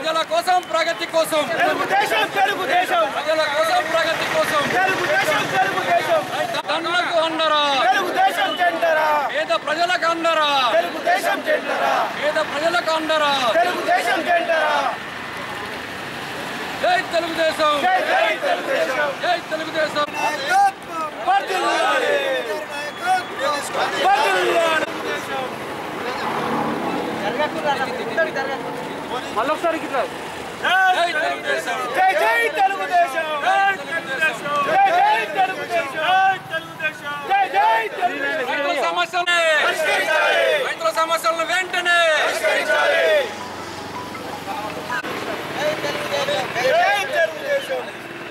ప్రజల కోసం ప్రగతి కోసం తెలుగుదేశం తెలుగుదేశం ప్రజల కోసం ప్రగతి కోసం తెలుగుదేశం తెలుగుదేశం దండలకు అందరా తెలుగుదేశం చెందరా పేద ప్రజలకు అందరా తెలుగుదేశం చెందరా పేద ప్రజలకు అందరా తెలుగుదేశం చెందరా జై తెలుగుదేశం జై జై తెలుగుదేశం జై తెలుగుదేశం వర్ధిల్లాలి వర్ధిల్లాలి జై తెలుగుదేశం జై జై తెలుగుదేశం జై జై తెలుగుదేశం జై జై తెలుగుదేశం రైతుల సమస్యల్ని పరిష్కరించాలి రైతుల సమస్యలను వెంటనే పరిష్కరించాలి జై తెలుగుదేశం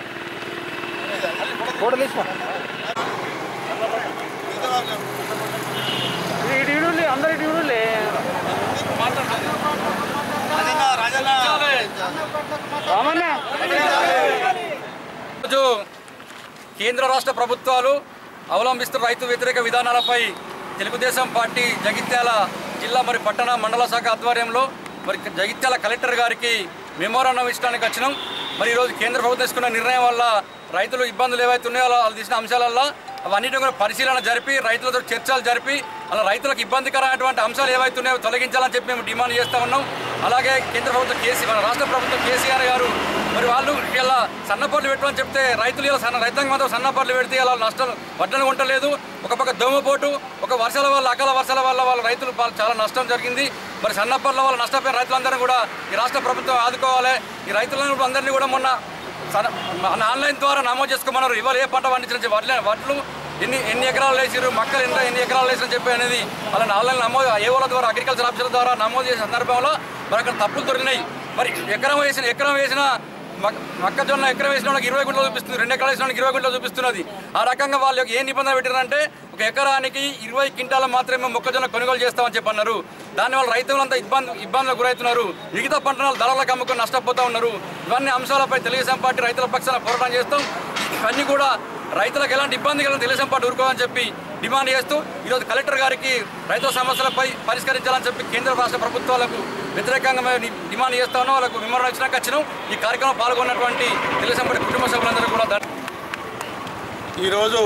రోజు కేంద్ర రాష్ట్ర ప్రభుత్వాలు అవలంబిస్తున్న రైతు వ్యతిరేక విధానాలపై తెలుగుదేశం పార్టీ జగిత్యాల జిల్లా మరి పట్టణ మండల శాఖ ఆధ్వర్యంలో మరి జగిత్యాల కలెక్టర్ గారికి మెమోరాండం ఇచ్చడానికి వచ్చినాం మరి ఈరోజు కేంద్ర ప్రభుత్వం తీసుకున్న నిర్ణయం వల్ల రైతులు ఇబ్బందులు ఏవైతే ఉన్నాయో అలా వాళ్ళు తీసిన అంశాలల్లో అవన్నిటిని కూడా పరిశీలన జరిపి రైతులతో చర్చలు జరిపి అలా రైతులకు ఇబ్బందికరమైనటువంటి అంశాలు ఏవైతే ఉన్నాయో తొలగించాలని చెప్పి మేము డిమాండ్ చేస్తూ ఉన్నాం అలాగే కేంద్ర ప్రభుత్వం కేసీ మన రాష్ట్ర ప్రభుత్వం కేసీఆర్ గారు మరి వాళ్ళు ఇలా సన్నపర్లు పెట్టమని చెప్తే రైతులు ఇలా సన్న రైతాంగం మాత్రం సన్నపర్లు పెడితే ఇలా నష్టం వడ్డన ఉండలేదు ఒక పక్క దోమపోటు ఒక వర్షాల వల్ల అకాల వర్షాల వల్ల వాళ్ళ రైతులు పాలు చాలా నష్టం జరిగింది మరి సన్నపర్ల వల్ల నష్టపోయిన రైతులందరూ కూడా ఈ రాష్ట్ర ప్రభుత్వం ఆదుకోవాలి ఈ రైతులను అందరినీ కూడా మొన్న సన- మన ఆన్లైన్ ద్వారా నమోదు చేసుకోమన్నారు ఇవాళ ఏ పంట పండించిన వడ్ల వడ్లు ఎన్ని ఎన్ని ఎకరాలు వేసారు మొక్కలు ఎంత ఎన్ని ఎకరాలు వేసిన చెప్పి అనేది వాళ్ళని ఆన్లైన్ నమోదు ఏఓల ద్వారా అగ్రికల్చర్ ఆఫీసర్ ద్వారా నమోదు చేసిన సందర్భంలో మరి అక్కడ తప్పులు దొరికినాయి మరి ఎకరం వేసిన ఎకరం వేసిన మొక్క- మొక్కజొన్న ఎకరం వేసిన వాళ్ళకి ఇరవై గుంటలు చూపిస్తుంది రెండు ఎకరాలు వేసిన వాళ్ళకి ఇరవై గుంటలు చూపిస్తున్నది ఆ రకంగా వాళ్ళు ఏ నిబంధన పెట్టారంటే ఒక ఎకరానికి ఇరవై క్వింటాల మాత్రమే మొక్కజొన్న కొనుగోలు చేస్తామని చెప్పి అన్నారు దానివల్ల రైతులంతా ఇబ్బంది ఇబ్బందులకు గురవుతున్నారు మిగతా పంటలు దళాలకు అమ్ముకొని నష్టపోతూ ఉన్నారు ఇవన్నీ అంశాలపై తెలుగుదేశం పార్టీ రైతుల పక్షాన పోరాటం చేస్తాం ఇవన్నీ కూడా రైతులకు ఎలాంటి ఇబ్బంది కలగదు తెలుగుదేశం పార్టీ ఊరుకోవాలని చెప్పి డిమాండ్ చేస్తూ ఈరోజు కలెక్టర్ గారికి రైతుల సమస్యలపై పరిష్కరించాలని చెప్పి కేంద్ర రాష్ట్ర ప్రభుత్వాలకు వ్యతిరేకంగా మేము డి- డిమాండ్ చేస్తా ఉన్నాం వాళ్ళకు విమరణ ఇచ్చినాక వచ్చినాం ఈ కార్యక్రమం పాల్గొన్నటువంటి తెలుగుదేశం పార్టీ కుటుంబ సభ్యులందరూ కూడా ధన్య- ఈరోజు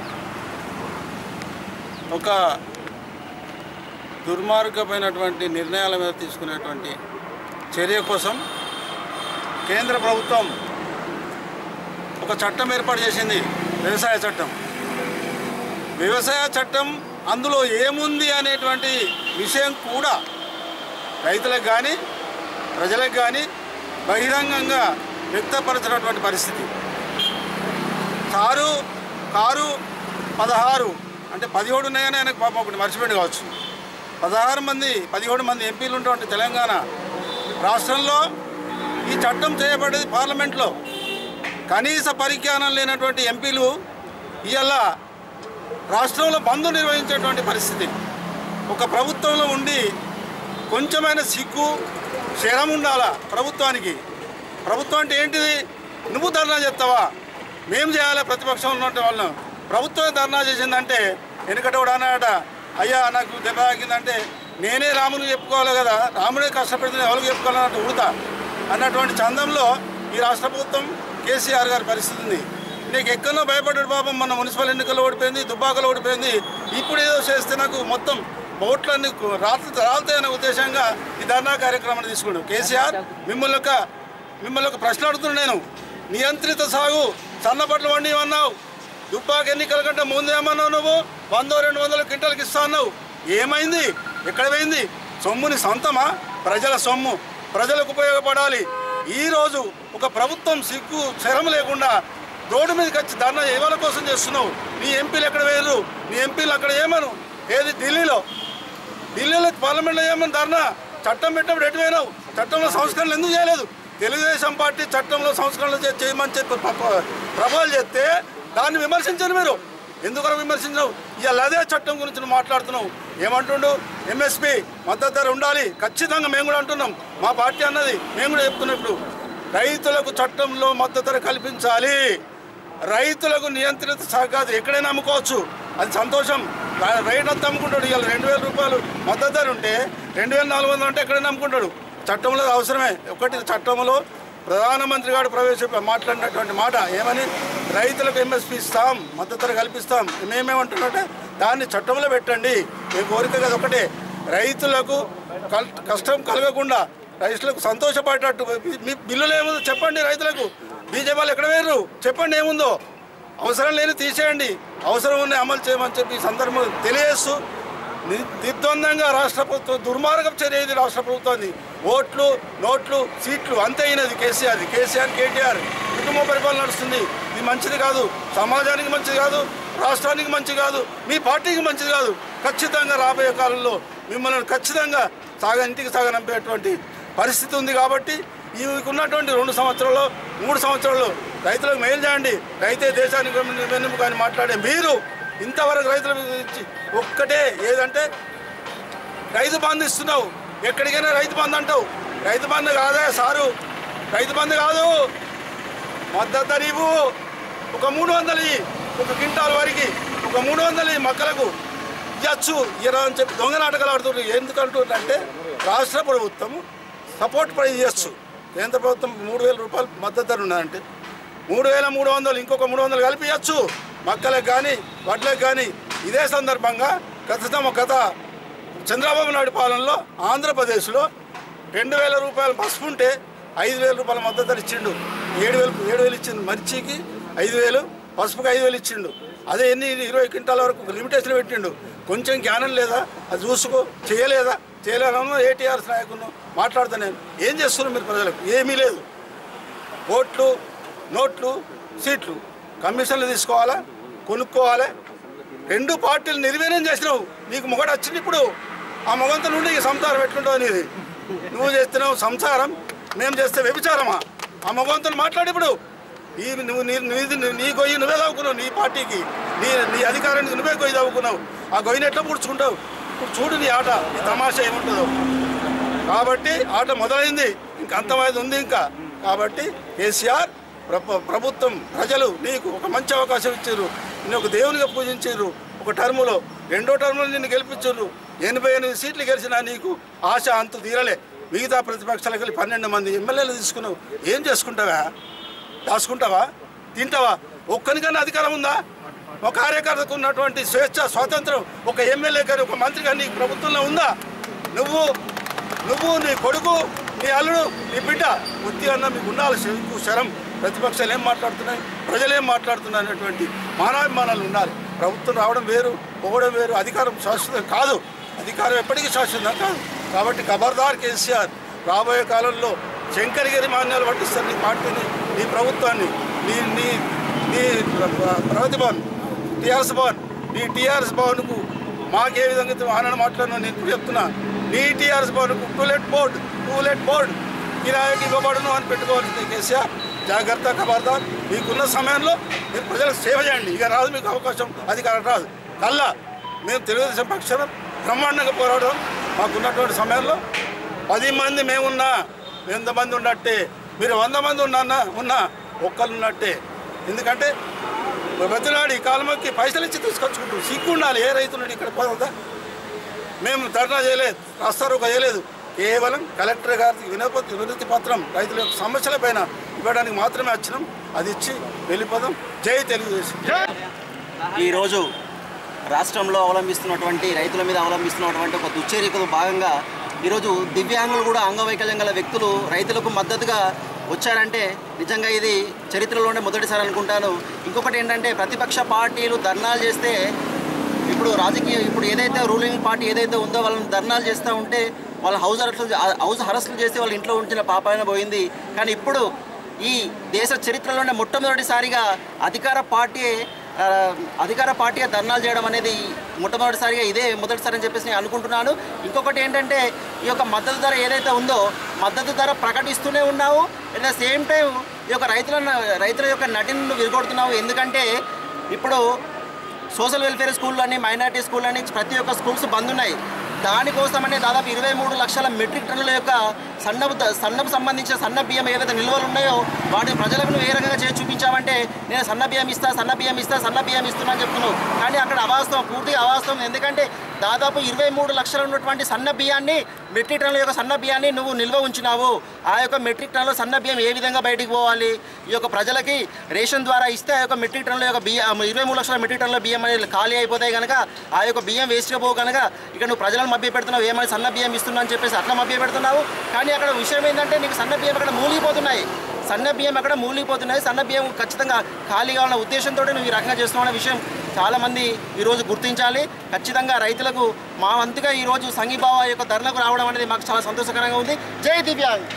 ఒక దుర్మార్గమైనటువంటి నిర్ణయాల మీద తీసుకునేటువంటి చర్య కోసం కేంద్ర ప్రభుత్వం ఒక చట్టం ఏర్పాటు చేసింది వ్యవసాయ చట్టం వ్యవసాయ చట్టం అందులో ఏముంది అనేటువంటి విషయం కూడా రైతులకు కానీ ప్రజలకు కానీ బహిరంగంగా వ్యక్తపరచినటువంటి పరిస్థితి కారు కారు పదహారు అంటే పదిహేడు ఉన్నాయని ఆయనకు పాపం ఒకటి మర్చిపోయింది కావచ్చు పదహారు మంది పదిహేడు మంది ఎంపీలు ఉన్నటువంటి తెలంగాణ రాష్ట్రంలో ఈ చట్టం చేయబడేది పార్లమెంట్లో కనీస పరిజ్ఞానం లేనటువంటి ఎంపీలు ఇవాళ రాష్ట్రంలో బంద్ నిర్వహించేటువంటి పరిస్థితి ఒక ప్రభుత్వంలో ఉండి కొంచెమైన సిగ్గు శరం ఉండాలా ప్రభుత్వానికి ప్రభుత్వం అంటే ఏంటిది నువ్వు ధర్నా చేస్తావా మేము చేయాలి ప్రతిపక్షం ఉన్నట్టు వాళ్ళను ప్రభుత్వమే ధర్నా చేసిందంటే వెనుకట కూడా అన్నాడట అయ్యా నాకు దెబ్బ తాకిందంటే నేనే రాముని చెప్పుకోవాలి కదా రాముడే కష్టపడితే ఎవరికి చెప్పుకోవాలన్నట్టు ఉడతా అన్నటువంటి చందంలో ఈ రాష్ట్ర ప్రభుత్వం కేసీఆర్ గారి పరిస్థితి ఉంది నీకు ఎక్కడో భయపడ్డాడు పాపం మన మున్సిపల్ ఎన్నికల్లో ఓడిపోయింది దుబ్బాకలో ఓడిపోయింది ఇప్పుడు ఏదో చేస్తే నాకు మొత్తం ఓట్లన్నీ రాత్రి రాలుతాయనే ఉద్దేశంగా ఈ ధర్నా కార్యక్రమాన్ని తీసుకున్నాడు కేసీఆర్ మిమ్మల్ని ఒక మిమ్మల్ని ఒక ప్రశ్న అడుగుతున్నాను నేను నియంత్రిత సాగు సన్నపట్లు వండి అన్నావు దుబ్బాక ఎన్నికల కంటే ముందు ఏమన్నావు నువ్వు వందో రెండు వందల క్వింటాలకి ఇస్తా అన్నావు ఏమైంది ఎక్కడ పోయింది సొమ్ముని సొంతమా ప్రజల సొమ్ము ప్రజలకు ఉపయోగపడాలి ఈరోజు ఒక ప్రభుత్వం సిగ్గు శరం లేకుండా రోడ్డు మీదకి వచ్చి ధర్నా ఎవరి కోసం చేస్తున్నావు నీ ఎంపీలు ఎక్కడ వేయరు నీ ఎంపీలు అక్కడ ఏమను ఏది ఢిల్లీలో ఢిల్లీలో పార్లమెంట్లో ఏమని ధర్నా చట్టం పెట్టినప్పుడు ఎటు పోయినావు చట్టంలో సంస్కరణలు ఎందుకు చేయలేదు తెలుగుదేశం పార్టీ చట్టంలో సంస్కరణలు చే- చేయమని చెప్పి ప- ప- ప్రపోజల్ చేస్తే దాన్ని విమర్శించరు మీరు ఎందుకని విమర్శించవు ఇవాళ అదే చట్టం గురించి నువ్వు మాట్లాడుతున్నావు ఏమంటుండు ఎంఎస్పి మద్దతు ధర ఉండాలి ఖచ్చితంగా మేము కూడా అంటున్నాం మా పార్టీ అన్నది మేము కూడా చెప్తున్నాం ఇప్పుడు రైతులకు చట్టంలో మద్దతు ధర కల్పించాలి రైతులకు నియంత్రిత సహకారం ఎక్కడైనా అమ్ముకోవచ్చు అది సంతోషం రా- రైతు అంతా అమ్ముకుంటాడు ఇవాళ రెండు వేల రూపాయలు మద్దతు ధర ఉంటే రెండు వేల నాలుగు వందలు అంటే ఎక్కడైనా అమ్ముకుంటాడు చట్టంలో అది అవసరమే ఒకటి చట్టంలో ప్రధానమంత్రి గారు ప్రవేశ మాట్లాడినటువంటి మాట ఏమని రైతులకు ఎంఎస్పీ ఇస్తాం మద్దతు ధర కల్పిస్తాం మేమేమంటున్నట్టే దాన్ని చట్టంలో పెట్టండి మీ కోరిక కదా ఒకటే రైతులకు కల్- కష్టం కలగకుండా రైతులకు సంతోషపడేటట్టు మీ బిల్లులు ఏముందో చెప్పండి రైతులకు బీజేపీ వాళ్ళు ఎక్కడ వేరు చెప్పండి ఏముందో అవసరం లేని తీసేయండి అవసరం ఉన్న అమలు చేయమని చెప్పి ఈ సందర్భంలో తెలియజేస్తూ ని- నిర్ద్వందంగా రాష్ట్ర ప్రభుత్వం దుర్మార్గం చర్య ఇది రాష్ట్ర ప్రభుత్వాన్ని ఓట్లు నోట్లు సీట్లు అంతే అయినది కేసీఆర్ కేసీఆర్ కేటీఆర్ కుటుంబ పరిపాలన నడుస్తుంది ఇది మంచిది కాదు సమాజానికి మంచిది కాదు రాష్ట్రానికి మంచిది కాదు మీ పార్టీకి మంచిది కాదు ఖచ్చితంగా రాబోయే కాలంలో మిమ్మల్ని ఖచ్చితంగా సాగ ఇంటికి సాగనంపేటువంటి పరిస్థితి ఉంది కాబట్టి ఈ ఉన్నటువంటి రెండు సంవత్సరాల్లో మూడు సంవత్సరాల్లో రైతులకు మేలు చేయండి రైతే దేశానికి వెన్నె- వెన్నెముక అని మాట్లాడే మీరు ఇంతవరకు రైతుల మీద ఇచ్చి ఒక్కటే ఏదంటే రైతు బంధు ఇస్తున్నావు ఎక్కడికైనా రైతు బంధు అంటావు రైతు బంధు కాదా సారు రైతు బంధు కాదు మద్దతు ధరీవు ఒక మూడు వందలు ఇయ్యి. ఒక క్వింటాల్ వరకు ఒక మూడు వందలు ఇయ్యి మొక్కలకు ఇవ్వచ్చు ఇరా అని చెప్పి దొంగ నాటకాలు ఆడుతుంటారు ఎందుకంటుందంటే రాష్ట్ర ప్రభుత్వం సపోర్ట్ ప్రైజ్ ఇవ్వచ్చు కేంద్ర ప్రభుత్వం మూడు వేల రూపాయలు మద్దతు ధర ఉన్నదంటే మూడు వేల మూడు వందలు ఇంకొక మూడు వందలు కలిపి ఇవ్వచ్చు మొక్కలకు కానీ వడ్లకు కానీ ఇదే సందర్భంగా ఖచ్చితం గత చంద్రబాబు నాయుడు పాలనలో ఆంధ్రప్రదేశ్లో రెండు వేల రూపాయలు పసుపు ఉంటే ఐదు వేల రూపాయల మద్దతు ధర ఇచ్చిండు ఏడు వేలు ఏడు వేలు ఇచ్చిండు మిర్చికి ఐదు వేలు పసుపుకి ఐదు వేలు ఇచ్చిండు అదే ఎన్ని ఇరవై క్వింటాల వరకు లిమిటేషన్ పెట్టిండు కొంచెం జ్ఞానం లేదా అది చూసుకో చేయలేదా చేయలేదన్నా ఏటీఆర్ఎస్ నాయకులను మాట్లాడుతా నేను ఏం చేస్తున్నారు మీరు ప్రజలకు ఏమీ లేదు ఓట్లు నోట్లు సీట్లు కమిషన్లు తీసుకోవాలా కొనుక్కోవాలి రెండు పార్టీలు నిర్వీర్యం చేసినావు నీకు మొగడు వచ్చింది ఇప్పుడు ఆ మొగంతో నుండి ఈ సంసారం ఎట్లుంటుంది అనేది నువ్వు చేస్తున్నావు సంసారం మేము చేస్తే వ్యభిచారమా ఆ మొగంతో మాట్లాడి ఇప్పుడు ఈ నువ్వు నీ నీది నీ గొయ్యి నువ్వే తవ్వుకున్నావు నీ పార్టీకి నీ నీ అధికారానికి నువ్వే గొయ్యి తవ్వుకున్నావు ఆ గొయ్యిని ఎట్లా పుడుచుకుంటావు ఇప్పుడు చూడు నీ ఆట నీ తమాషా ఏముంటుందో కాబట్టి ఆట మొదలైంది ఇంకా అంతమైంది ఉంది ఇంకా కాబట్టి కేసీఆర్ ప్రభు- ప్రభుత్వం ప్రజలు నీకు ఒక మంచి అవకాశం ఇచ్చారు నేను ఒక దేవునిగా పూజించారు ఒక టర్ములో రెండో టర్ములో నిన్ను గెలిపించారు ఎనభై ఎనిమిది సీట్లు గెలిచినా నీకు ఆశ అంతు తీరలే మిగతా ప్రతిపక్షాలకు వెళ్ళి పన్నెండు మంది ఎమ్మెల్యేలు తీసుకున్నావు ఏం చేసుకుంటావా దాచుకుంటావా తింటావా ఒక్కనికన్నా అధికారం ఉందా ఒక కార్యకర్తకు ఉన్నటువంటి స్వేచ్ఛ స్వాతంత్రం ఒక ఎమ్మెల్యే కానీ ఒక మంత్రి కానీ నీకు ప్రభుత్వంలో ఉందా నువ్వు నువ్వు నీ కొడుకు నీ అల్లుడు నీ బిడ్డ బుద్ధి అన్న మీకు ఉండాలి శంకు శరం ప్రతిపక్షాలు ఏం మాట్లాడుతున్నాయి ప్రజలు ఏం మాట్లాడుతున్నారు అనేటువంటి మానాభిమానాలు ఉండాలి ప్రభుత్వం రావడం వేరు పోవడం వేరు అధికారం శాశ్వతం కాదు అధికారం ఎప్పటికీ శాశ్వతం కాదు కాబట్టి ఖబర్దార్ కేసీఆర్ రాబోయే కాలంలో శంకరగిరి మాన్యాలు పట్టిస్తారు నీ పార్టీని నీ ప్రభుత్వాన్ని నీ నీ నీ ప్ర- ప్రగతి భవన్ టీఆర్ఎస్ భవన్ నీ టీఆర్ఎస్ భవన్కు మాకే విధంగా అయితే ఆనని మాట్లాడినా నేను ఇప్పుడు చెప్తున్నా నీ టీఆర్ఎస్ భవన్కు టూలెట్ బోర్డ్ టూలెట్ బోర్డ్ కిరాయికి ఇవ్వబడును అని పెట్టుకోవాల్సింది కేసీఆర్ జాగ్రత్త ఖబర్దార్ మీకున్న సమయంలో మీరు ప్రజలకు సేవ చేయండి ఇక రాదు మీకు అవకాశం అధికారం రాదు కల్లా మేము తెలుగుదేశం పక్షాన బ్రహ్మాండంగా పోరాడడం మాకున్నటువంటి సమయంలో పది మంది మేమున్నా వంద మంది ఉన్నట్టే మీరు వంద మంది ఉన్నా ఉన్నా ఒక్కరు ఉన్నట్టే ఎందుకంటే బతిలాడి కాలమకి పైసలు ఇచ్చి తీసుకొచ్చుకుంటారు సిగ్గు ఉండాలి ఏ రైతున్నాడు ఇక్కడ పోదా మేము ధర్నా చేయలేదు రాస్తారోక చేయలేదు కేవలం కలెక్టర్ గారికి వినపతి వినతి పత్రం రైతుల యొక్క సమస్యలపైన ఇవ్వడానికి మాత్రమే వచ్చినాం అది ఇచ్చి వెళ్ళిపోదాం జై తెలుగుదేశం ఈరోజు రాష్ట్రంలో అవలంబిస్తున్నటువంటి రైతుల మీద అవలంబిస్తున్నటువంటి ఒక దుశ్చర్యకు భాగంగా ఈరోజు దివ్యాంగులు కూడా అంగవైకల్యం గల వ్యక్తులు రైతులకు మద్దతుగా వచ్చారంటే నిజంగా ఇది చరిత్రలోనే మొదటిసారి అనుకుంటాను ఇంకొకటి ఏంటంటే ప్రతిపక్ష పార్టీలు ధర్నాలు చేస్తే ఇప్పుడు రాజకీయ ఇప్పుడు ఏదైతే రూలింగ్ పార్టీ ఏదైతే ఉందో వాళ్ళని ధర్నాలు చేస్తూ ఉంటే వాళ్ళ హౌస్ అరెస్టులు హౌస్ అరెస్టులు చేస్తే వాళ్ళ ఇంట్లో ఉంచిన పాపాయన పోయింది కానీ ఇప్పుడు ఈ దేశ చరిత్రలోనే మొట్టమొదటిసారిగా అధికార పార్టీ ఆ, అధికార పార్టీ ధర్నాలు చేయడం అనేది మొట్టమొదటిసారిగా ఇదే మొదటిసారి అని చెప్పేసి నేను అనుకుంటున్నాను ఇంకొకటి ఏంటంటే ఈ యొక్క మద్దతు ధర ఏదైతే ఉందో మద్దతు ధర ప్రకటిస్తూనే ఉన్నావు అట్ ద సేమ్ టైం ఈ యొక్క రైతులను రైతుల యొక్క నటిని విరగొడుతున్నావు ఎందుకంటే ఇప్పుడు సోషల్ వెల్ఫేర్ స్కూళ్ళని మైనార్టీ స్కూళ్ళని ప్రతి ఒక్క స్కూల్స్ బంద్ ఉన్నాయి దానికోసమనే దాదాపు ఇరవై మూడు లక్షల మెట్రిక్ టన్నుల యొక్క సన్నపు ద- సన్నపు సంబంధించిన సన్న బియ్యం ఏవైతే నిల్వలు ఉన్నాయో వాటిని ప్రజలకు నువ్వు ఏ రకంగా చేసి చూపించావంటే నేను సన్న బియ్యం ఇస్తా సన్న బియ్యం ఇస్తా సన్న బియ్యం ఇస్తున్నా అని చెప్తున్నావు కానీ అక్కడ అవాస్తవం పూర్తిగా అవాస్తవం ఎందుకంటే దాదాపు ఇరవై మూడు లక్షలు ఉన్నటువంటి సన్న బియ్యాన్ని మెట్రిక్ టన్నుల యొక్క సన్న బియ్యాన్ని నువ్వు నిల్వ ఉంచినావు ఆ యొక్క మెట్రిక్ టన్నుల సన్న బియ్యం ఏ విధంగా బయటికి పోవాలి ఈ యొక్క ప్రజలకి రేషన్ ద్వారా ఇస్తే ఆ యొక్క మెట్రిక్ టన్నుల యొక్క బియ్యం ఇరవై మూడు లక్షల మెట్రిక్ టన్నుల బియ్యం అనేది ఖాళీ అయిపోతాయి కనుక ఆ యొక్క బియ్యం వేస్ట్గా పోవు కనుక ఇక్కడ నువ్వు ప్రజలను మభ్య పెడుతున్నావు ఏమైనా సన్న బియ్యం ఇస్తున్నా అని చెప్పేసి అట్లా మభ్య పెడుతున్నావు కానీ అక్కడ విషయం ఏంటంటే నీకు సన్న బియ్యం అక్కడ మూలిగిపోతున్నాయి సన్న బియ్యం అక్కడ మూలిగిపోతున్నాయి సన్న బియ్యం ఖచ్చితంగా ఖాళీ కావాలన్న ఉద్దేశంతో నువ్వు ఈ రకంగా చేస్తున్నావు అనే విషయం చాలామంది ఈరోజు గుర్తించాలి ఖచ్చితంగా రైతులకు మా వంతుగా ఈరోజు సంఘీభావ యొక్క ధరలకు రావడం అనేది మాకు చాలా సంతోషకరంగా ఉంది జై దివ్యాంగ్